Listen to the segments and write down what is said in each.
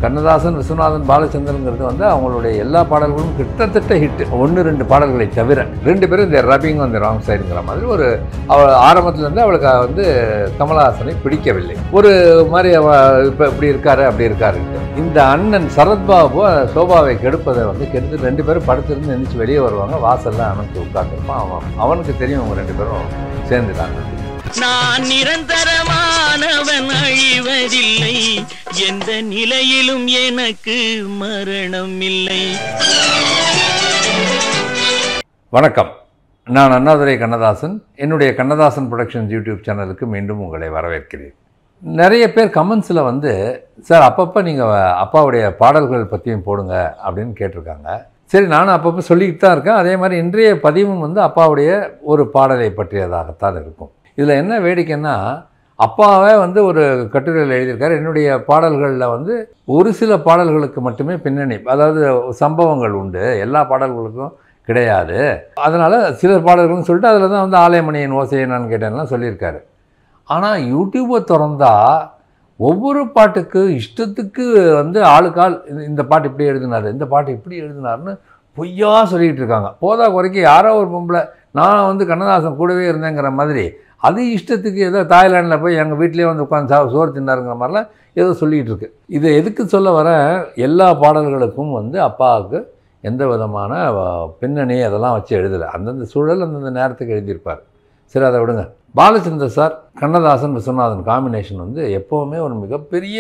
கண்ணதாசன் விஸ்வநாதன் பாலச்சந்திரங்கிறது வந்து அவங்களுடைய எல்லா பாடல்களும் கிட்டத்தட்ட ஹிட் ஒன்று ரெண்டு பாடல்களை தவிர ரெண்டு பேரும் இந்த ரப்பிங் அந்த ராங் சைடுங்கிற மாதிரி ஒரு அவள் ஆரம்பத்துலேருந்து அவளுக்கு வந்து கமலஹாசனை பிடிக்கவில்லை ஒரு மாதிரி அவ இப்போ இப்படி இருக்காரு அப்படி இருக்காரு இந்த அண்ணன் சரத்பாபு சோபாவை கெடுப்பதை வந்து கெடுத்து ரெண்டு பேரும் படத்திலிருந்து எந்திரிச்சு வெளியே வருவாங்க வாசல்ல அனுப்பிச்சு உட்காந்துருப்பான் அவன் அவனுக்கு தெரியும் அவங்க ரெண்டு பேரும் சேர்ந்துட்டாங்க நான் நிரந்தரமானவன் அழிவதில்லை எந்த நிலையிலும் எனக்கு மரணம் இல்லை வணக்கம் நான் அண்ணாதுரை கண்ணதாசன் என்னுடைய கண்ணதாசன் ப்ரொடக்ஷன்ஸ் யூடியூப் சேனலுக்கு மீண்டும் உங்களை வரவேற்கிறேன் நிறைய பேர் கமெண்ட்ஸில் வந்து சார் அப்பப்போ நீங்கள் அப்பாவுடைய பாடல்கள் பற்றியும் போடுங்க அப்படின்னு கேட்டிருக்காங்க சரி நானும் அப்பப்போ சொல்லிக்கிட்டு தான் இருக்கேன் அதே மாதிரி இன்றைய பதிவும் வந்து அப்பாவுடைய ஒரு பாடலை பற்றியதாகத்தான் இருக்கும் இதில் என்ன வேடிக்கைன்னா அப்பாவே வந்து ஒரு கட்டுரையில் எழுதியிருக்காரு என்னுடைய பாடல்களில் வந்து ஒரு சில பாடல்களுக்கு மட்டுமே பின்னணி அதாவது சம்பவங்கள் உண்டு எல்லா பாடல்களுக்கும் கிடையாது அதனால் சில பாடல்கள்னு சொல்லிட்டு அதில் தான் வந்து ஆலயமணியின் ஓசையை நான் கேட்டேன்லாம் சொல்லியிருக்காரு ஆனால் யூடியூப்பை திறந்தா ஒவ்வொரு பாட்டுக்கு இஷ்டத்துக்கு வந்து ஆளுக்கால் இந்த- இந்த பாட்டு இப்படி எழுதினார் இந்த பாட்டு இப்படி எழுதினார்னு பொய்யா சொல்லிக்கிட்டு இருக்காங்க போதா குறைக்கு யாரோ ஒரு பொம்பளை நான் வந்து கண்ணதாசன் கூடவே இருந்தேங்கிற மாதிரி அது இஷ்டத்துக்கு ஏதோ தாய்லாண்டில் போய் எங்கள் வீட்டிலேயே வந்து உட்காந்து சா சோறு தின்னாருங்கிற மாதிரிலாம் ஏதோ சொல்லிக்கிட்டு இருக்கு இதை எதுக்கு சொல்ல வரேன் எல்லா பாடல்களுக்கும் வந்து அப்பாவுக்கு எந்த விதமான அஹ், பின்னணி அதெல்லாம் வச்சு எழுதலை அந்தந்த சூழல் அந்தந்த நேரத்துக்கு எழுதியிருப்பார் சரி அதை விடுங்க பாலச்சந்தர் சார் கண்ணதாசன் விஸ்வநாதன் காம்பினேஷன் வந்து எப்போவுமே ஒரு மிகப்பெரிய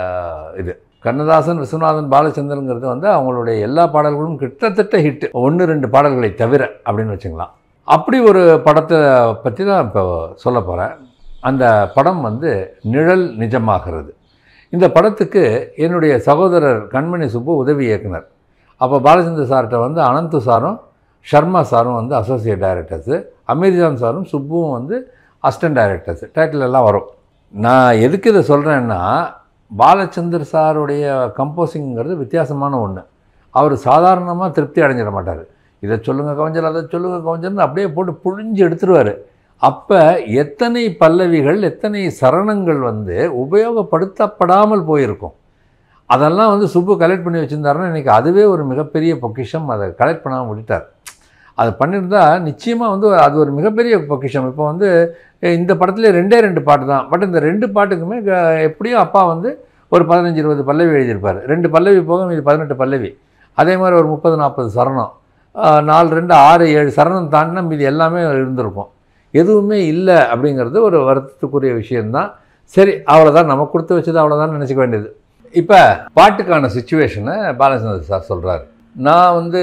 இது கண்ணதாசன் விஸ்வநாதன் பாலச்சந்தருங்கிறது வந்து அவங்களுடைய எல்லா பாடல்களும் கிட்டத்தட்ட ஹிட் ஒன்று ரெண்டு பாடல்களை தவிர அப்படின்னு வச்சுக்கலாம் அப்படி ஒரு படத்தை பற்றி தான் இப்போ சொல்ல போகிறேன் அந்த படம் வந்து நிழல் நிஜமாகிறது இந்த படத்துக்கு என்னுடைய சகோதரர் கண்மணி சுப்பு உதவி இயக்குனர் அப்போ பாலச்சந்தர் சார்கிட்ட வந்து அனந்து சாரும் ஷர்மா சாரும் வந்து அசோசியேட் டைரக்டர்ஸு அமீர்ஜான் சாரும் சுப்புவும் வந்து அசிஸ்டன்ட் டைரக்டர்ஸ் டைட்டில் எல்லாம் வரும் நான் எதுக்கு இதை சொல்கிறேன்னா பாலச்சந்தர் சாருடைய கம்போசிங்கிறது வித்தியாசமான ஒன்று அவர் சாதாரணமாக திருப்தி அடைஞ்சிட மாட்டார் இதை சொல்லுங்கள் கவிஞர் அதை சொல்லுங்கள் கவிஞர்னு அப்படியே போட்டு புழிஞ்சு எடுத்துருவார் அப்போ எத்தனை பல்லவிகள் எத்தனை சரணங்கள் வந்து உபயோகப்படுத்தப்படாமல் போயிருக்கும் அதெல்லாம் வந்து சுப்பு கலெக்ட் பண்ணி வச்சுருந்தாருன்னா இன்றைக்கி அதுவே ஒரு மிகப்பெரிய பொக்கிஷம் அதை கலெக்ட் பண்ணாமல் விட்டுட்டார் அது பண்ணியிருந்தா நிச்சயமாக வந்து அது ஒரு மிகப்பெரிய பொக்கிஷம் இப்போ வந்து அஹ், இந்த படத்துல ரெண்டே ரெண்டு பாட்டு தான் பட் இந்த ரெண்டு பாட்டுக்குமே க- எப்படியும் அப்பா வந்து ஒரு பதினஞ்சு இருபது பல்லவி எழுதியிருப்பார் ரெண்டு பல்லவி போக இது பதினெட்டு பல்லவி அதே மாதிரி ஒரு முப்பது நாற்பது சரணம் அஹ், நாலு ரெண்டு ஆறு ஏழு சரணம் தாண்டினா மீதி எல்லாமே இருந்திருக்கும் எதுவுமே இல்லை அப்படிங்கிறது ஒரு வருத்தத்துக்குரிய விஷயம்தான் சரி அவ்வளோதான் நம்ம கொடுத்து வச்சது அவ்வளோதான் நினச்சிக்க வேண்டியது இப்போ பாட்டுக்கான சுச்சுவேஷனை பாலச்சந்தர் சார் சொல்கிறாரு நான் வந்து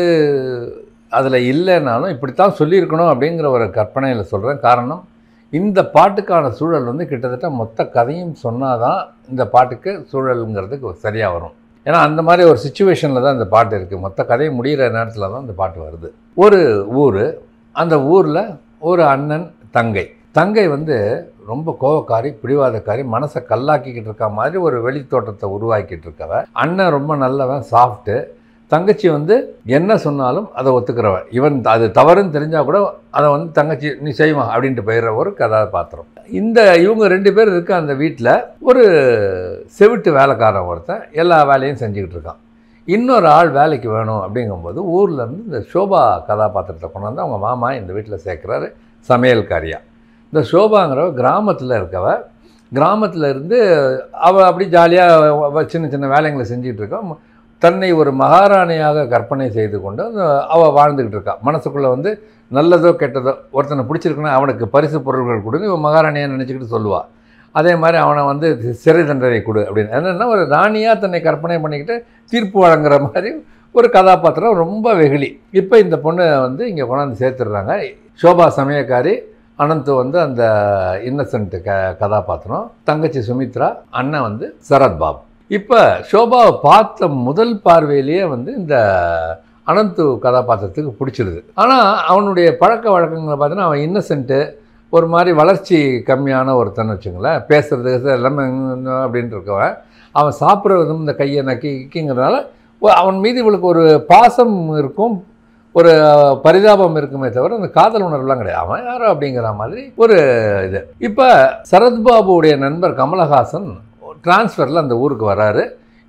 அதில் இல்லைனாலும் இப்படித்தான் சொல்லியிருக்கணும் அப்படிங்கிற ஒரு கற்பனையில் சொல்கிறேன் காரணம் இந்த பாட்டுக்கான சூழல் வந்து கிட்டத்தட்ட மொத்த கதையும் சொன்னாதான் இந்த பாட்டுக்கு சூழலுங்கிறதுக்கு சரியாக வரும் ஏன்னா அந்த மாதிரி ஒரு சுச்சுவேஷனில் தான் இந்த பாட்டு இருக்குது மொத்த கதையை முடிகிற நேரத்தில் தான் இந்த பாட்டு வருது ஒரு ஊர் அந்த ஊரில் ஒரு அண்ணன் தங்கை தங்கை வந்து ரொம்ப கோவக்காரி பிடிவாதக்காரி மனசை கல்லாக்கிக்கிட்டு இருக்க மாதிரி ஒரு வெளி தோட்டத்தை உருவாக்கிட்டு இருக்கவ அண்ணன் ரொம்ப நல்லவன் சாஃப்ட்டு தங்கச்சி வந்து என்ன சொன்னாலும் அதை ஒத்துக்கிறவன் இவன் அது தவறுன்னு தெரிஞ்சால் கூட அதை வந்து தங்கச்சி நீ செய்வா அப்படின்ட்டு போயிடுற ஒரு கதாபாத்திரம் இந்த இவங்க ரெண்டு பேர் இருக்க அந்த வீட்டில் ஒரு செவிட்டு வேலைக்காரன் ஒருத்தன் எல்லா வேலையும் செஞ்சுக்கிட்டு இருக்கான் இன்னொரு ஆள் வேலைக்கு வேணும் அப்படிங்கும்போது ஊர்ல இருந்து இந்த சோபா கதாபாத்திரத்தை கொண்டாந்து அவங்க மாமா இந்த வீட்டில் சேர்க்குறாரு சமையல்காரியா இந்த சோபாங்கிறவ கிராமத்தில் இருக்கவ கிராமத்தில் இருந்து அவள் அப்படி ஜாலியாக சின்ன சின்ன வேலைங்களை செஞ்சுக்கிட்டு இருக்கா தன்னை ஒரு மகாராணியாக கற்பனை செய்து கொண்டு அந்த அவள் வாழ்ந்துக்கிட்டு இருக்கா மனசுக்குள்ளே வந்து நல்லதோ கெட்டதோ ஒருத்தனை பிடிச்சிருக்குன்னா அவனுக்கு பரிசு பொருள்கள் கொடுன்னு இவன் மகாராணியாக நினச்சிக்கிட்டு சொல்லுவாள் அதே மாதிரி அவனை வந்து சிறை தண்டனை கொடு அப்படின்னு என்னென்னா ஒரு ராணியாக தன்னை கற்பனை பண்ணிக்கிட்டு தீர்ப்பு வழங்குற மாதிரி ஒரு கதாபாத்திரம் ரொம்ப வெகுளி இப்போ இந்த பொண்ணை வந்து இங்கே கொண்டாந்து சேர்த்துடுறாங்க சோபா சமயக்காரி அனந்த் வந்து அந்த இன்னசென்ட் க கதாபாத்திரம் தங்கச்சி சுமித்ரா அண்ணன் வந்து சரத்பாபு இப்போ சோபாவை பார்த்த முதல் பார்வையிலேயே வந்து இந்த அனந்து கதாபாத்திரத்துக்கு பிடிச்சிருது ஆனால் அவனுடைய பழக்க வழக்கங்களை பார்த்தீங்கன்னா அவன் இன்னசென்ட்டு ஒரு மாதிரி வளர்ச்சி கம்மியான ஒருத்தன் வச்சுங்களேன் பேசுறது எல்லாமே அப்படின்ட்டு இருக்கவன் அவன் சாப்பிட்றதும் இந்த கையை நக்கி கிங்கிறதுனால ஒ- அவன் மீது இவளுக்கு ஒரு பாசம் இருக்கும் ஒரு பரிதாபம் இருக்குமே தவிர அந்த காதல் உணர்வுலாம் கிடையாது அவன் யாரோ அப்படிங்கிற மாதிரி ஒரு இது இப்போ சரத்பாபுவுடைய நண்பர் கமலஹாசன் டிரான்ஸ்ஃபரில் அந்த ஊருக்கு வராரு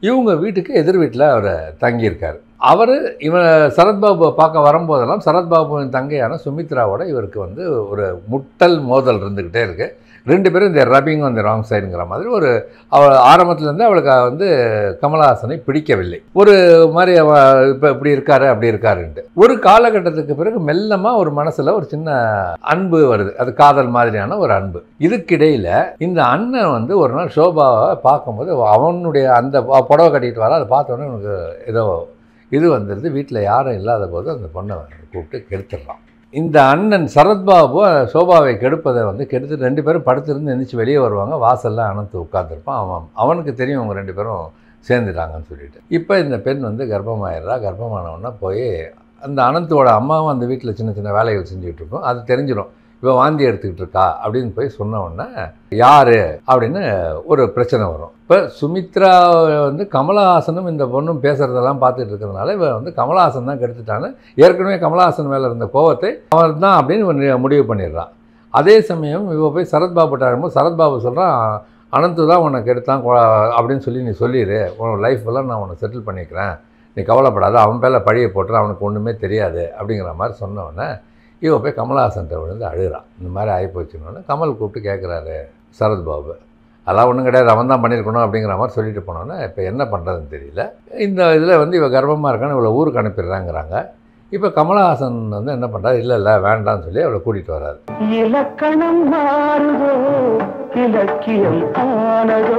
இவங்க வீட்டுக்கு எதிர் வீட்டில் அவர் தங்கியிருக்காரு அவர் இவன் சரத்பாபு பார்க்க வரும்போதெல்லாம் சரத்பாபுவின் தங்கையான சுமித்ராவோட இவருக்கு வந்து ஒரு முட்டல் மோதல் இருந்துக்கிட்டே இருக்கு ரெண்டு பேரும் இந்த ரப்பிங் அந்த ராங் சைடுங்கிற மாதிரி ஒரு அவள் ஆரம்பத்துலேருந்து அவளுக்கு வந்து கமலஹாசனை பிடிக்கவில்லை ஒரு மாதிரி அவ இப்போ இப்படி இருக்காரு அப்படி இருக்காருன்ட்டு ஒரு காலகட்டத்துக்கு பிறகு மெல்லமாக ஒரு மனசில் ஒரு சின்ன அன்பு வருது அது காதல் மாதிரியான ஒரு அன்பு இதுக்கிடையில் இந்த அண்ணன் வந்து ஒரு நாள் சோபாவை பார்க்கும்போது அவனுடைய அந்த ப- புடவை கட்டிட்டு வர அதை பார்த்தோன்னே எனக்கு ஏதோ இது வந்துடுது வீட்டில் யாரும் இல்லாத போது அந்த பொண்ணை கூப்பிட்டு கெடுத்துடலாம் இந்த அண்ணன் சரத்பாபு சோபாவை கெடுப்பதை வந்து கெடுத்து ரெண்டு பேரும் படுத்திருந்து எந்திரிச்சு வெளியே வருவாங்க வாசல்ல அனந்து உட்காந்துருப்பான் அவன் அவனுக்கு தெரியும் அவங்க ரெண்டு பேரும் சேர்ந்துட்டாங்கன்னு சொல்லிட்டு இப்போ இந்த பெண் வந்து கர்ப்பமாயிடுறா கர்ப்பமானவொன்னே போய் அந்த அனந்தோட அம்மாவும் அந்த வீட்டில் சின்ன சின்ன வேலைகள் செஞ்சுட்டு இருக்கும் அது தெரிஞ்சிடும் இவ வாந்தி எடுத்துக்கிட்டு இருக்கா அப்படின்னு போய் சொன்ன உடனே யாரு அப்படின்னு ஒரு பிரச்சனை வரும் இப்போ சுமித்ரா வந்து கமலஹாசனும் இந்த பொண்ணும் பேசுறதெல்லாம் பார்த்துட்டு இருக்கிறதுனால இவ வந்து கமலஹாசன் தான் கெடுத்துட்டான்னு ஏற்கனவே கமலஹாசன் மேலே இருந்த கோவத்தை அவர் தான் அப்படின்னு இவன் முடிவு பண்ணிடுறான் அதே சமயம் இவ போய் சரத்பாபுட்ட ஆடும்போது சரத்பாபு சொல்கிறான் அனந்து தான் உனக்கு எடுத்தான் கொ- அப்படின்னு சொல்லி நீ சொல்லிடு உன் லைஃப் எல்லாம் நான் உன்னை செட்டில் பண்ணிக்கிறேன் நீ கவலைப்படாத அவன் பேரில் பழியை போட்டுற அவனுக்கு ஒன்றுமே தெரியாது அப்படிங்கிற மாதிரி சொன்ன உடனே இவ போய் கமலஹாசன்ட்ட விழுந்து அழுகிறான் இந்த மாதிரி ஆகிப்போச்சுன்னு கமல் கூப்பிட்டு கேட்குறாரு சரத்பாபு அதெல்லாம் ஒன்றும் கிடையாது அவன் தான் பண்ணியிருக்கணும் அப்படிங்கிற மாதிரி சொல்லிட்டு போனோன்னே இப்போ என்ன பண்ணுறதுன்னு தெரியல இந்த இதில் வந்து இவ கர்ப்பமாக இருக்கான்னு இவளை ஊருக்கு அனுப்பிடுறாங்கிறாங்க இப்போ கமலஹாசன் வந்து என்ன பண்ணுறாரு இல்லை இல்லை வேண்டாம்னு சொல்லி அவளை கூட்டிகிட்டு வராரு இலக்கணம் மாறுதோ இலக்கியம் ஆனதோ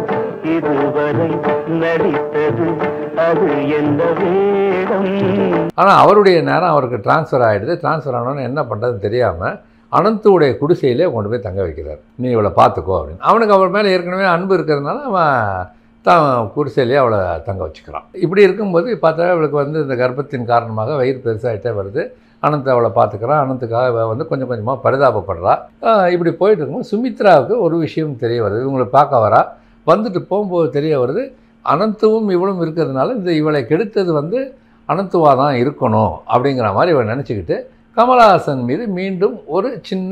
இதுவரை நடித்தது அது எந்த வேடம் ஆனால் அவருடைய நேரம் அவருக்கு ட்ரான்ஸ்ஃபர் ஆகிடுது ட்ரான்ஸ்ஃபர் ஆனோன்னு என்ன பண்ணுறதுன்னு தெரியாமல் அனந்துடைய குடிசையிலே கொண்டு போய் தங்க வைக்கிறார் நீ இவளை பார்த்துக்கோ அப்படின்னு அவனுக்கு அவர் மேலே ஏற்கனவே அன்பு இருக்கிறதுனால அவன் தான் குடிசையிலேயே அவளை தங்க வச்சுக்கிறான் இப்படி இருக்கும்போது பார்த்தா அவளுக்கு வந்து இந்த கர்ப்பத்தின் காரணமாக வயிறு பெருசாகிட்டே வருது அனந்த் அவளை பார்த்துக்கிறான் அனந்துக்காக அவ வந்து கொஞ்சம் கொஞ்சமாக பரிதாபப்படுறா ஆஹ் இப்படி போயிட்டு இருக்கும்போது சுமித்ராவுக்கு ஒரு விஷயம் தெரிய வருது இவங்களை பார்க்க வரா வந்துட்டு போகும்போது தெரிய வருது அனந்துவும் இவளும் இருக்கிறதுனால இந்த இவளை கெடுத்தது வந்து அனந்துவா தான் இருக்கணும் அப்படிங்கிற மாதிரி இவன் நினச்சிக்கிட்டு கமலஹாசன் மீது மீண்டும் ஒரு சின்ன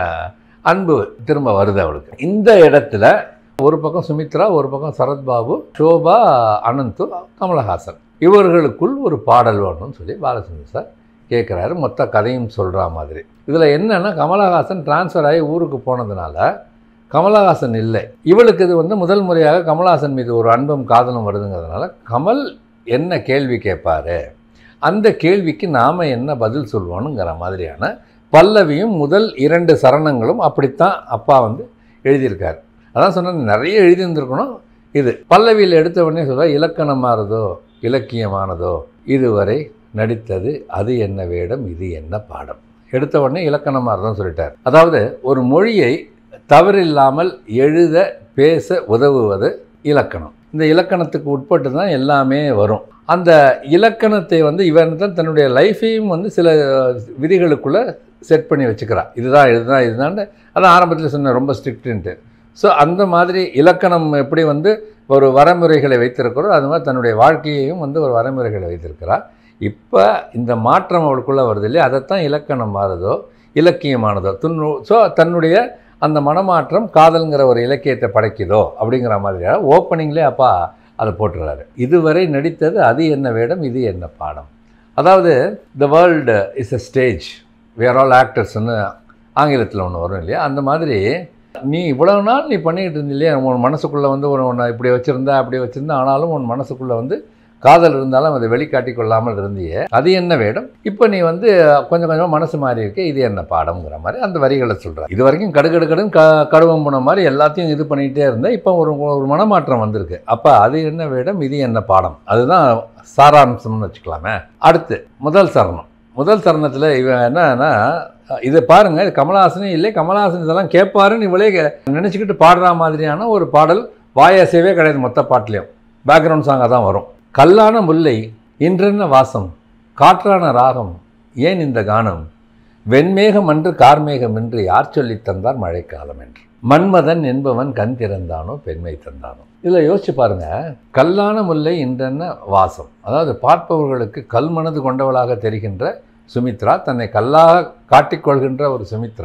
அன்பு திரும்ப வருது அவளுக்கு இந்த இடத்துல ஒரு பக்கம் சுமித்ரா ஒரு பக்கம் சரத்பாபு சோபா அனந்து கமலஹாசன் இவர்களுக்குள் ஒரு பாடல் வேணும்னு சொல்லி பாலச்சந்திர சார் கேட்குறாரு மொத்த கதையும் சொல்கிற மாதிரி இதில் என்னென்னா கமலஹாசன் டிரான்ஸ்ஃபர் ஆகி ஊருக்கு போனதுனால கமலஹாசன் இல்லை இவளுக்கு இது வந்து முதல் முறையாக கமலஹாசன் மீது ஒரு அன்பும் காதலும் வருதுங்கிறதுனால கமல் என்ன கேள்வி கேட்பாரு அந்த கேள்விக்கு நாம் என்ன பதில் சொல்வோனுங்கிற மாதிரியான பல்லவியும் முதல் இரண்டு சரணங்களும் அப்படித்தான் அப்பா வந்து எழுதியிருக்காரு அதான் சொன்னேன் நிறைய எழுதியிருந்திருக்கணும் இது பல்லவியில் எடுத்த உடனே சொல்ல இலக்கணமானதோ இலக்கியமானதோ இதுவரை நடித்தது அது என்ன வேடம் இது என்ன பாடம் எடுத்த உடனே இலக்கணமானதும் சொல்லிட்டார் அதாவது ஒரு மொழியை தவறில்லாமல் எழுத பேச உதவுவது இலக்கணம் இந்த இலக்கணத்துக்கு உட்பட்டு தான் எல்லாமே வரும் அந்த இலக்கணத்தை வந்து இவன் தான் தன்னுடைய லைஃபையும் வந்து சில விதிகளுக்குள்ளே செட் பண்ணி வச்சுக்கிறா இதுதான் இதுதான் இதுதான் அதான் ஆரம்பத்தில் சொன்ன ரொம்ப ஸ்ட்ரிக்ட்டுன்ட்டு ஸோ அந்த மாதிரி இலக்கணம் எப்படி வந்து ஒரு வரைமுறைகளை வைத்திருக்கிறோ அது மாதிரி தன்னுடைய வாழ்க்கையையும் வந்து ஒரு வரைமுறைகளை வைத்திருக்கிறார் இப்போ இந்த மாற்றம் அவளுக்குள்ளே வருது இல்லையா அதைத்தான் இலக்கணம் மாறுதோ இலக்கியமானதோ துன்னு ஸோ தன்னுடைய அந்த மனமாற்றம் காதல்ங்கிற ஒரு இலக்கியத்தை படைக்குதோ அப்படிங்கிற மாதிரியாக ஓப்பனிங்லேயே அப்பா அதை போட்டுறாரு இதுவரை நடித்தது அது என்ன வேடம் இது என்ன பாடம் அதாவது the world is a stage where all ஆக்டர்ஸ்னு ஆங்கிலத்தில் ஒன்று வரும் இல்லையா அந்த மாதிரி நீ இவ்வளவு நாள் நீ பண்ணிக்கிட்டு இருந்தில்லையா உன் மனசுக்குள்ளே வந்து ஒரு உன்னை இப்படி வச்சுருந்தா அப்படி வச்சுருந்தா ஆனாலும் உன் மனசுக்குள்ளே வந்து காதல் இருந்தாலும் அதை வெளிக்காட்டி கொள்ளாமல் இருந்தியே அது என்ன வேடம் இப்போ நீ வந்து கொஞ்சம் கொஞ்சமாக மனசு மாறி இருக்க இது என்ன பாடம்ங்கிற மாதிரி அந்த வரிகளை சொல்கிறேன் இது வரைக்கும் கடுகடு கடுன்னு க கடுவம் போன மாதிரி எல்லாத்தையும் இது பண்ணிகிட்டே இருந்தேன் இப்போ ஒரு ஒரு மனமாற்றம் வந்திருக்கு அப்போ அது என்ன வேடம் இது என்ன பாடம் அதுதான் சாராம்சம்னு வச்சுக்கலாமே அடுத்து முதல் சரணம் முதல் சரணத்தில் இவன் என்னன்னா இதை பாருங்க இது கமலஹாசனே இல்லை கமலஹாசன் இதெல்லாம் கேட்பாருன்னு இவளே நினச்சிக்கிட்டு பாடுற மாதிரியான ஒரு பாடல் வாயசைவே கிடையாது மொத்த பாட்டுலேயும் பேக்ரவுண்ட் சாங்காக தான் வரும் கல்லான முல்லை இன்றென்ன வாசம் காற்றான ராகம் ஏன் இந்த கானம் வெண்மேகம் அன்று கார்மேகம் என்று யார் சொல்லித் தந்தார் மழைக்காலம் என்று மன்மதன் என்பவன் கண் திறந்தானோ பெண்மை தந்தானோ இதில் யோசிச்சு பாருங்க கல்லான முல்லை இன்றென்ன வாசம் அதாவது பார்ப்பவர்களுக்கு கல் மனது கொண்டவளாக தெரிகின்ற சுமித்ரா தன்னை கல்லாக காட்டிக்கொள்கின்ற ஒரு சுமித்ரா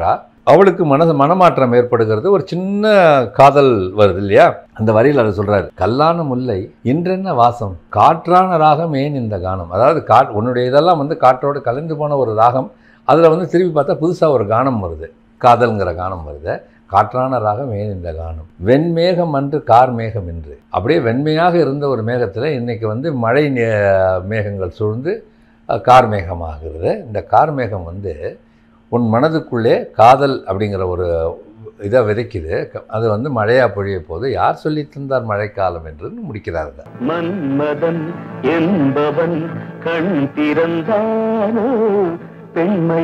அவளுக்கு மனசு மனமாற்றம் ஏற்படுகிறது ஒரு சின்ன காதல் வருது இல்லையா அந்த வரியில் அதை சொல்றாரு கல்லான முல்லை இன்றென்ன வாசம் காற்றான ராகம் ஏன் இந்த கானம் அதாவது கா உன்னுடைய இதெல்லாம் வந்து காற்றோடு கலந்து போன ஒரு ராகம் அதில் வந்து திருப்பி பார்த்தா புதுசாக ஒரு கானம் வருது காதல்ங்கிற கானம் வருது காற்றான ராகம் ஏன் இந்த கானம் வெண்மேகம் அன்று கார் மேகம் என்று அப்படியே வெண்மையாக இருந்த ஒரு மேகத்தில் இன்னைக்கு வந்து மழை நே- மேகங்கள் சூழ்ந்து அஹ், கார் மேகமாகிறது இந்த கார் மேகம் வந்து உன் மனதுக்குள்ளே காதல் அப்படிங்கிற ஒரு இதை விதைக்குது க- அது வந்து மழையாக பொழிய போது யார் சொல்லி தந்தார் மழைக்காலம் என்று முடிக்கிறார்கள் மன்மதன் என்பவன் கண் திறந்தானோ பெண்மை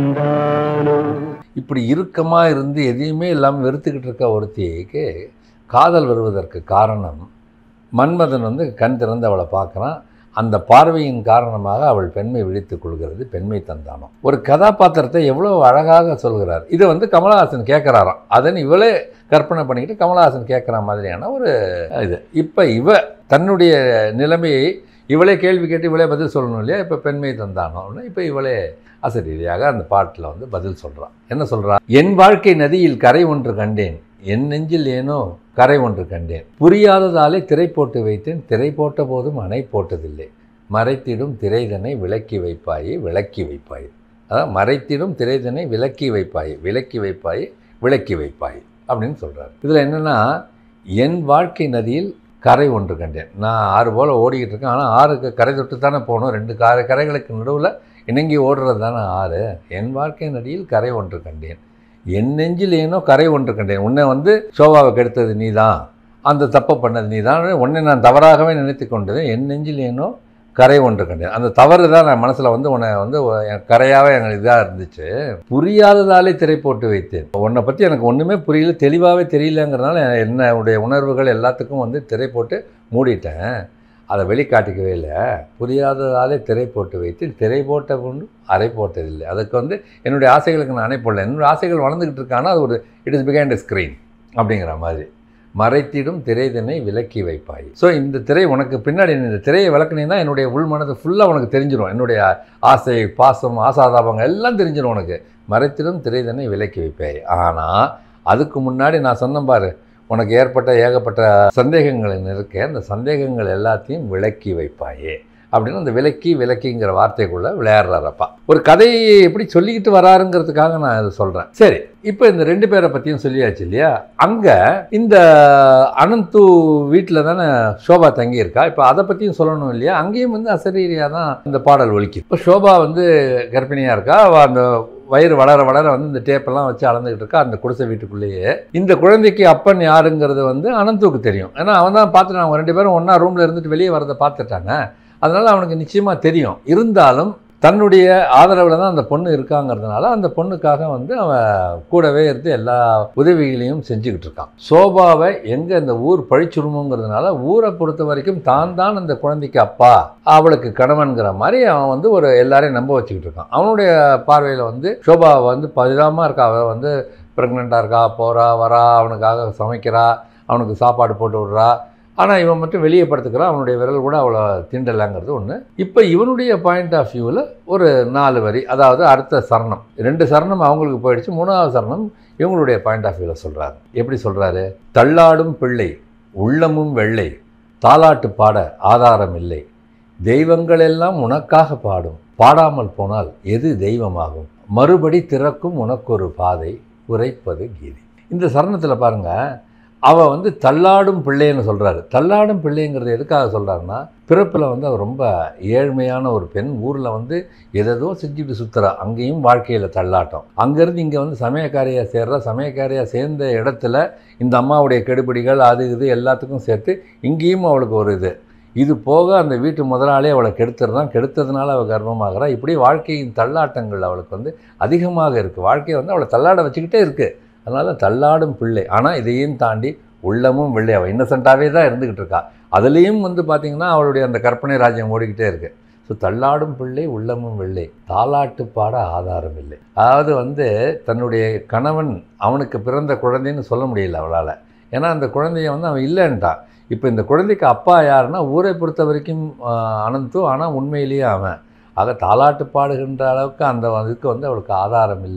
தந்தானோ இப்படி இறுக்கமாக இருந்து எதையுமே இல்லாமல் வெறுத்துக்கிட்டு இருக்க ஒருத்திக்கு காதல் வருவதற்கு காரணம் மன்மதன் வந்து கண் திறந்து அவளை பார்க்குறான் அந்த பார்வையின் காரணமாக அவள் பெண்மை விழித்துக் கொள்கிறது பெண்மை தந்தானம் ஒரு கதாபாத்திரத்தை எவ்வளோ அழகாக சொல்கிறார் இது வந்து கமலஹாசன் கேட்குறாராம் அதன் இவளே கற்பனை பண்ணிக்கிட்டு கமலஹாசன் கேட்குற மாதிரியான ஒரு இது இப்போ இவ தன்னுடைய நிலைமையை இவளே கேள்வி கேட்டு இவளே பதில் சொல்லணும் இல்லையா இப்போ பெண்மை தந்தானோன்னு இப்போ இவளே அசரீதியாக அந்த பாட்டில் வந்து பதில் சொல்கிறான் என்ன சொல்றா என் வாழ்க்கை நதியில் கரை ஒன்று கண்டேன் என் நெஞ்சில் ஏனோ கரை ஒன்று கண்டேன் புரியாததாலே திரை போட்டு வைத்தேன் திரை போட்ட போதும் அணை போட்டதில்லை மறைத்திடும் திரைதனை விலக்கி வைப்பாயே விளக்கி வைப்பாய் அதான் மறைத்திடும் திரைதனை விலக்கி வைப்பாய் விலக்கி வைப்பாய் விளக்கி வைப்பாய் அப்படின்னு சொல்கிறார் இதில் என்னென்னா என் வாழ்க்கை நதியில் கரை ஒன்று கண்டேன் நான் ஆறு போல் ஓடிக்கிட்டு இருக்கேன் ஆனால் ஆறுக்கு கரை தொட்டு தானே போகணும் ரெண்டு கரை கரைகளுக்கு நடுவில் இணங்கி ஓடுறது தானே ஆறு என் வாழ்க்கை நதியில் கரை ஒன்று கண்டேன் என் நெஞ்சில் ஏனோ கரை ஒன்று கண்டேன் உன்னை வந்து சோபாவை கெடுத்தது நீ தான் அந்த தப்பை பண்ணது நீ தான் உன்னை நான் தவறாகவே நினைத்து கொண்டது என் நெஞ்சில் ஏனோ கரை ஒன்று கண்டேன் அந்த தவறு தான் நான் மனசில் வந்து உன்னை வந்து என் கரையாகவே எனக்கு இதாக இருந்துச்சு புரியாததாலே திரை போட்டு வைத்தேன் உன்னை பற்றி எனக்கு ஒன்றுமே புரியல தெளிவாகவே தெரியலங்கிறதுனால என்னுடைய உணர்வுகள் எல்லாத்துக்கும் வந்து திரை போட்டு மூடிட்டேன் அதை வெளிக்காட்டிக்கவே இல்லை புரியாததாலே திரை போட்டு வைத்து திரை போட்ட கொண்டு அறை போட்டதில்லை அதுக்கு வந்து என்னுடைய ஆசைகளுக்கு நான் அணை போடல என்னுடைய ஆசைகள் வளர்ந்துக்கிட்டு இருக்கானா அது ஒரு இட் இஸ் பிகைண்ட் ஸ்க்ரீன் அப்படிங்கிற மாதிரி மறைத்திடும் திரைதனை விலக்கி வைப்பாய் ஸோ இந்த திரை உனக்கு பின்னாடி நீ இந்த திரையை விளக்குனீங்கன்னா என்னுடைய உள் மனது ஃபுல்லாக உனக்கு தெரிஞ்சிடும் என்னுடைய ஆசை பாசம் ஆசாதாபங்கள் எல்லாம் தெரிஞ்சிடும் உனக்கு மறைத்திடும் திரைதனை விலக்கி வைப்பாய் ஆனால் அதுக்கு முன்னாடி நான் சொன்னேன் பாரு உனக்கு ஏற்பட்ட ஏகப்பட்ட சந்தேகங்கள் இருக்க அந்த சந்தேகங்கள் எல்லாத்தையும் விலக்கி வைப்பாயே அப்படின்னு அந்த விலக்கி விலக்கிங்கிற வார்த்தைக்குள்ள விளையாடுறாரப்பா ஒரு கதையை எப்படி சொல்லிக்கிட்டு வராருங்கிறதுக்காக நான் இதை சொல்கிறேன் சரி இப்போ இந்த ரெண்டு பேரை பற்றியும் சொல்லியாச்சு இல்லையா அங்கே இந்த அனந்து வீட்டில் தானே சோபா தங்கியிருக்கா இப்போ அதை பற்றியும் சொல்லணும் இல்லையா அங்கேயும் வந்து அசரீரியாக தான் இந்த பாடல் ஒலிக்குது இப்போ சோபா வந்து கர்ப்பிணியாக இருக்கா அவ அந்த வயிறு வளர வளர வந்து இந்த டேப்பெல்லாம் வச்சு அளந்துக்கிட்டு இருக்கா அந்த குடிசை வீட்டுக்குள்ளேயே இந்த குழந்தைக்கு அப்பன் யாருங்கிறது வந்து அனந்துக்கு தெரியும் ஏன்னா அவன் தான் பார்த்துட்டு அவங்க ரெண்டு பேரும் ஒன்றா ரூமில் இருந்துட்டு வெளியே வரதை பார்த்துட்டாங்க அதனால் அவனுக்கு நிச்சயமாக தெரியும் இருந்தாலும் தன்னுடைய ஆதரவில் தான் அந்த பொண்ணு இருக்காங்கிறதுனால அந்த பொண்ணுக்காக வந்து அவன் கூடவே இருந்து எல்லா உதவிகளையும் செஞ்சுக்கிட்டு இருக்கான் சோபாவை எங்கே இந்த ஊர் பழிச்சுருமோங்கிறதுனால ஊரை பொறுத்த வரைக்கும் தான் தான் அந்த குழந்தைக்கு அப்பா அவளுக்கு கணவன்கிற மாதிரி அவன் வந்து ஒரு எல்லாரையும் நம்ப வச்சுக்கிட்டு இருக்கான் அவனுடைய பார்வையில் வந்து சோபா வந்து பரிதாபமாக இருக்கா அவள் வந்து ப்ரெக்னெண்ட்டாக இருக்கா போகிறா வரா அவனுக்காக சமைக்கிறா அவனுக்கு சாப்பாடு போட்டு விட்றா ஆனால் இவன் மட்டும் வெளியே படுத்துக்கிறான் அவனுடைய விரல் கூட அவ்வளோ தீண்டலாங்கிறது ஒன்று இப்போ இவனுடைய பாயிண்ட் ஆஃப் வியூவில் ஒரு நாலு வரி அதாவது அடுத்த சரணம் ரெண்டு சரணம் அவங்களுக்கு போயிடுச்சு மூணாவது சரணம் இவங்களுடைய பாயிண்ட் ஆஃப் வியூவில் சொல்கிறாரு எப்படி சொல்கிறாரு தள்ளாடும் பிள்ளை உள்ளமும் வெள்ளை தாலாட்டு பாட ஆதாரம் இல்லை தெய்வங்கள் எல்லாம் உனக்காக பாடும் பாடாமல் போனால் எது தெய்வமாகும் மறுபடி திறக்கும் உனக்கொரு பாதை உரைப்பது கீதை இந்த சரணத்தில் பாருங்கள் அவள் வந்து தள்ளாடும் பிள்ளைன்னு சொல்கிறாரு தள்ளாடும் பிள்ளைங்கிறது எதுக்காக சொல்கிறாருன்னா பிறப்பில் வந்து அவள் ரொம்ப ஏழ்மையான ஒரு பெண் ஊரில் வந்து எதோ செஞ்சுட்டு சுற்றுறா அங்கேயும் வாழ்க்கையில் தள்ளாட்டம் அங்கேருந்து இங்கே வந்து சமயக்காரியாக சேர்றா சமயக்காரியாக சேர்ந்த இடத்துல இந்த அம்மாவுடைய கெடுபிடிகள் அது இது எல்லாத்துக்கும் சேர்த்து இங்கேயும் அவளுக்கு ஒரு இது இது போக அந்த வீட்டு முதலாளி அவளை கெடுத்துடுறான் கெடுத்ததுனால அவள் கர்ப்பமாகறா இப்படி வாழ்க்கையின் தள்ளாட்டங்கள் அவளுக்கு வந்து அதிகமாக இருக்குது வாழ்க்கையை வந்து அவளை தள்ளாட வச்சுக்கிட்டே இருக்குது அதனால் தள்ளாடும் பிள்ளை ஆனால் இதையும் தாண்டி உள்ளமும் வெள்ளை அவள் இன்னசென்ட்டாகவே தான் இருந்துக்கிட்டு இருக்கா அதுலேயும் வந்து பார்த்திங்கன்னா அவளுடைய அந்த கற்பனை ராஜ்யம் ஓடிக்கிட்டே இருக்கு ஸோ தள்ளாடும் பிள்ளை உள்ளமும் வெள்ளை தாலாட்டு பாட ஆதாரம் இல்லை அதாவது வந்து தன்னுடைய கணவன் அவனுக்கு பிறந்த குழந்தைன்னு சொல்ல முடியல அவளால் ஏன்னா அந்த குழந்தைய வந்து அவன் இல்லைன்ட்டான் இப்போ இந்த குழந்தைக்கு அப்பா யாருன்னா ஊரை பொறுத்த வரைக்கும் அனந்து ஆனால் உண்மையிலேயே அவன் ஆக தாலாட்டு பாடுகின்ற அளவுக்கு அந்த இதுக்கு வந்து அவளுக்கு ஆதாரம் இல்லை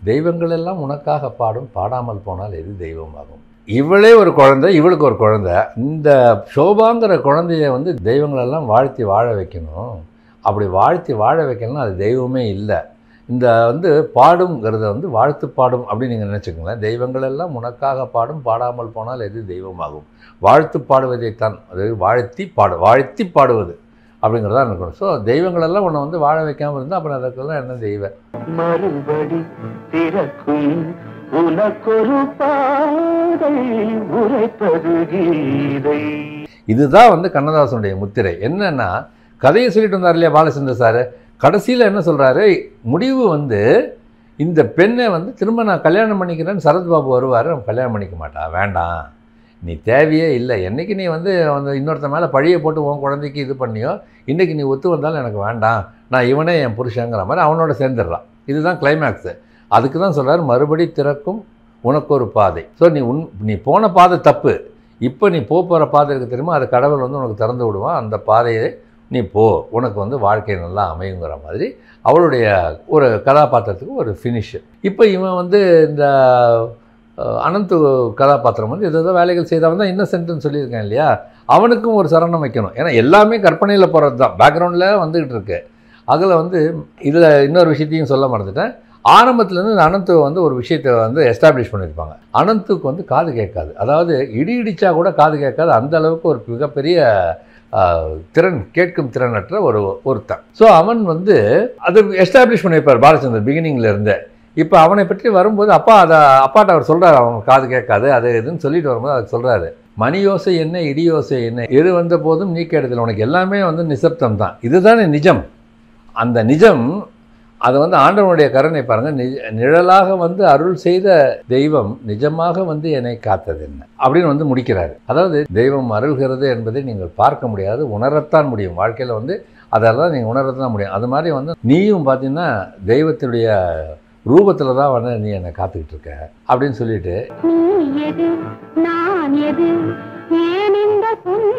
தெய்வங்கள் எல்லாம் உனக்காக பாடும் பாடாமல் போனால் எது தெய்வமாகும் இவளே ஒரு குழந்தை இவளுக்கு ஒரு குழந்தை இந்த சோபாங்கிற குழந்தைய வந்து தெய்வங்களெல்லாம் வாழ்த்தி வாழ வைக்கணும் அப்படி வாழ்த்தி வாழ வைக்கணும்னா அது தெய்வமே இல்லை இந்த வந்து பாடுங்கிறத வந்து வாழ்த்து பாடும் அப்படின்னு நீங்கள் நினச்சிக்கோங்களேன் தெய்வங்கள் எல்லாம் உனக்காக பாடும் பாடாமல் போனால் எது தெய்வமாகும் வாழ்த்து பாடுவதைத்தான் அது வாழ்த்தி பாடு வாழ்த்தி பாடுவது அப்படிங்கிறதா இருக்கணும் ஸோ தெய்வங்களெல்லாம் உன்னை வந்து வாழ வைக்காமல் இருந்தால் அப்புறம் அதுக்கெல்லாம் என்ன தெய்வம் மறுபடி திறக்கும் உனக்கொரு பாதை உரைப்பது கீதை இதுதான் வந்து கண்ணதாசனுடைய முத்திரை என்னன்னா கதையை சொல்லிட்டு வந்தார் இல்லையா பாலச்சந்திர சார் கடைசியில் என்ன சொல்கிறாரு முடிவு வந்து இந்த பெண்ணை வந்து திரும்ப நான் கல்யாணம் பண்ணிக்கிறேன்னு சரத்பாபு வருவார் அவன் கல்யாணம் பண்ணிக்க மாட்டா வேண்டாம் நீ தேவையே இல்லை என்னைக்கு நீ வந்து அந்த இன்னொருத்த மேலே பழியை போட்டு உன் குழந்தைக்கு இது பண்ணியோ இன்றைக்கி நீ ஒத்து வந்தாலும் எனக்கு வேண்டாம் நான் இவனே என் புருஷங்கிற மாதிரி அவனோட சேர்ந்துடுறான் இதுதான் கிளைமேக்ஸு அதுக்கு தான் சொல்கிறார் மறுபடி திறக்கும் உனக்கு ஒரு பாதை ஸோ நீ உன் நீ போன பாதை தப்பு இப்போ நீ போக போகிற பாதை இருக்கு தெரியுமா அது கடவுள் வந்து உனக்கு திறந்து விடுவான் அந்த பாதையை நீ போ உனக்கு வந்து வாழ்க்கை நல்லா அமையுங்கிற மாதிரி அவளுடைய ஒரு கதாபாத்திரத்துக்கு ஒரு ஃபினிஷ் இப்போ இவன் வந்து இந்த அஹ், அனந்து கதாபாத்திரம் வந்து ஏதோ வேலைகள் செய்தவன் தான் இன்னசென்ட்னு சொல்லியிருக்கேன் இல்லையா அவனுக்கும் ஒரு சரணம் வைக்கணும் ஏன்னா எல்லாமே கற்பனையில் போகிறது தான் பேக்ரவுண்டில் வந்துக்கிட்டு இருக்கு அதில் வந்து இதில் இன்னொரு விஷயத்தையும் சொல்ல மறந்துட்டேன் ஆரம்பத்துலேருந்து இந்த அனந்து வந்து ஒரு விஷயத்தை வந்து எஸ்டாப்ளிஷ் பண்ணியிருப்பாங்க அனந்துக்கு வந்து காது கேட்காது அதாவது இடி இடிச்சா கூட காது கேட்காது அந்த அளவுக்கு ஒரு மிகப்பெரிய ஆஹ், திறன் கேட்கும் திறனற்ற ஒரு ஒருத்தன் ஸோ அவன் வந்து அது எஸ்டாப்ளிஷ் பண்ணியிருப்பார் பாலச்சந்தர் பிகினிங்ல இருந்தே இப்போ அவனை பற்றி வரும்போது அப்பா அதை அப்பாட்ட அவர் சொல்கிறார் அவன் காது கேட்காது அது இதுன்னு சொல்லிட்டு வரும்போது அதுக்கு சொல்கிறாரு மணி யோசை என்ன இடி யோசை என்ன எது வந்த போதும் நீ கேட்டதில்லை உனக்கு எல்லாமே வந்து நிசப்தம் தான் இதுதானே நிஜம் அந்த நிஜம் அது வந்து ஆண்டவனுடைய கருணை பாருங்க நிஜ நிழலாக வந்து அருள் செய்த தெய்வம் நிஜமாக வந்து என்னை காத்தது என்ன அப்படின்னு வந்து முடிக்கிறாரு அதாவது தெய்வம் அருள்கிறது என்பதை நீங்கள் பார்க்க முடியாது உணரத்தான் முடியும் வாழ்க்கையில் வந்து அதெல்லாம் நீங்கள் உணரத்தான் முடியும் அது மாதிரி வந்து நீயும் பார்த்தீங்கன்னா தெய்வத்தினுடைய ரூபத்தில் தான் வந்து நீ என்னை காத்துக்கிட்டு இருக்க அப்படின்னு சொல்லிட்டு நீ எது நான் எது ஏன் இந்த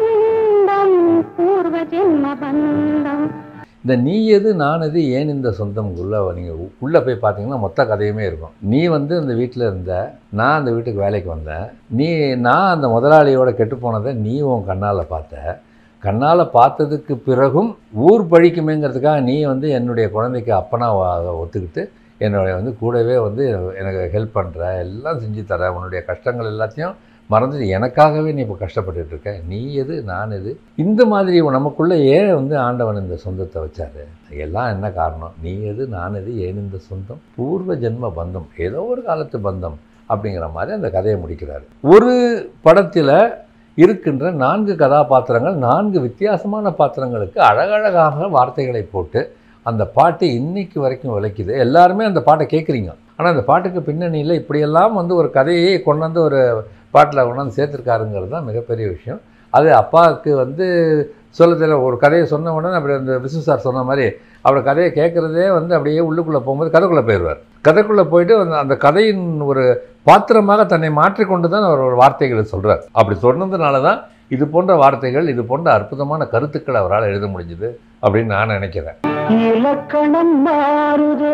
சொந்தம் பூர்வ ஜென்ம பந்தம் இந்த நீ எது நான் எது ஏன் இந்த சொந்தம் உள்ள நீங்கள் உள்ளே போய் பார்த்தீங்கன்னா மொத்த கதையுமே இருக்கும் நீ வந்து அந்த வீட்டில் இருந்த நான் அந்த வீட்டுக்கு வேலைக்கு வந்தேன் நீ நான் அந்த முதலாளியோட கெட்டு போனதை நீ உன் கண்ணால் பார்த்த கண்ணால் பார்த்ததுக்கு பிறகும் ஊர் பழிக்குமேங்கிறதுக்காக நீ வந்து என்னுடைய குழந்தைக்கு அப்பனா ஒத்துக்கிட்டு என்னுடைய வந்து கூடவே வந்து எனக்கு ஹெல்ப் பண்ணுற எல்லாம் செஞ்சு தர உன்னுடைய கஷ்டங்கள் எல்லாத்தையும் மறந்துட்டு எனக்காகவே நீ இப்போ கஷ்டப்பட்டுட்டு இருக்க நீ எது நான் எது இந்த மாதிரி நமக்குள்ளே ஏன் வந்து ஆண்டவன் இந்த சொந்தத்தை வச்சாரு எல்லாம் என்ன காரணம் நீ எது நான் எது ஏன் இந்த சொந்தம் பூர்வ ஜென்ம பந்தம் ஏதோ ஒரு காலத்து பந்தம் அப்படிங்கிற மாதிரி அந்த கதையை முடிக்கிறாரு ஒரு படத்தில் இருக்கின்ற நான்கு கதாபாத்திரங்கள் நான்கு வித்தியாசமான பாத்திரங்களுக்கு அழகழகாக வார்த்தைகளை போட்டு அந்த பாட்டு இன்னைக்கு வரைக்கும் விளக்குது எல்லாருமே அந்த பாட்டை கேட்குறீங்க ஆனால் அந்த பாட்டுக்கு பின்னணியில் இப்படியெல்லாம் வந்து ஒரு கதையை கொண்டாந்து ஒரு பாட்டில் கொண்டாந்து சேர்த்துருக்காருங்கிறது தான் மிகப்பெரிய விஷயம் அது அப்பாவுக்கு வந்து சொல்ல தெரியல ஒரு கதையை சொன்ன உடனே அப்படி அந்த விஷ்ணு சார் சொன்ன மாதிரி அவர் கதையை கேட்குறதே வந்து அப்படியே உள்ளுக்குள்ளே போகும்போது கதைக்குள்ளே போயிடுவார் கதைக்குள்ளே போயிட்டு அந்த- அந்த கதையின் ஒரு பாத்திரமாக தன்னை மாற்றிக்கொண்டு தான் அவர் ஒரு வார்த்தைகளை சொல்கிறார் அப்படி சொன்னதுனால தான் இது போன்ற வார்த்தைகள் இது போன்ற அற்புதமான கருத்துக்கள் அவரால் எழுத முடிஞ்சுது அப்படின்னு நான் நினைக்கிறேன் இலக்கணம் மாறுதோ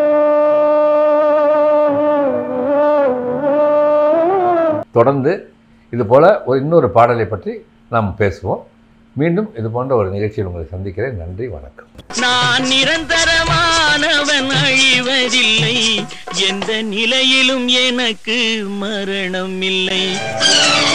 தொடர்ந்து இது போல் ஒரு இன்னொரு பாடலை பற்றி நாம் பேசுவோம் மீண்டும் இது போன்ற ஒரு நிகழ்ச்சியில் உங்களை சந்திக்கிறேன் நன்றி வணக்கம் நான் நிரந்தரமானவன் அழிவதில்லை எந்த நிலையிலும் எனக்கு மரணம் இல்லை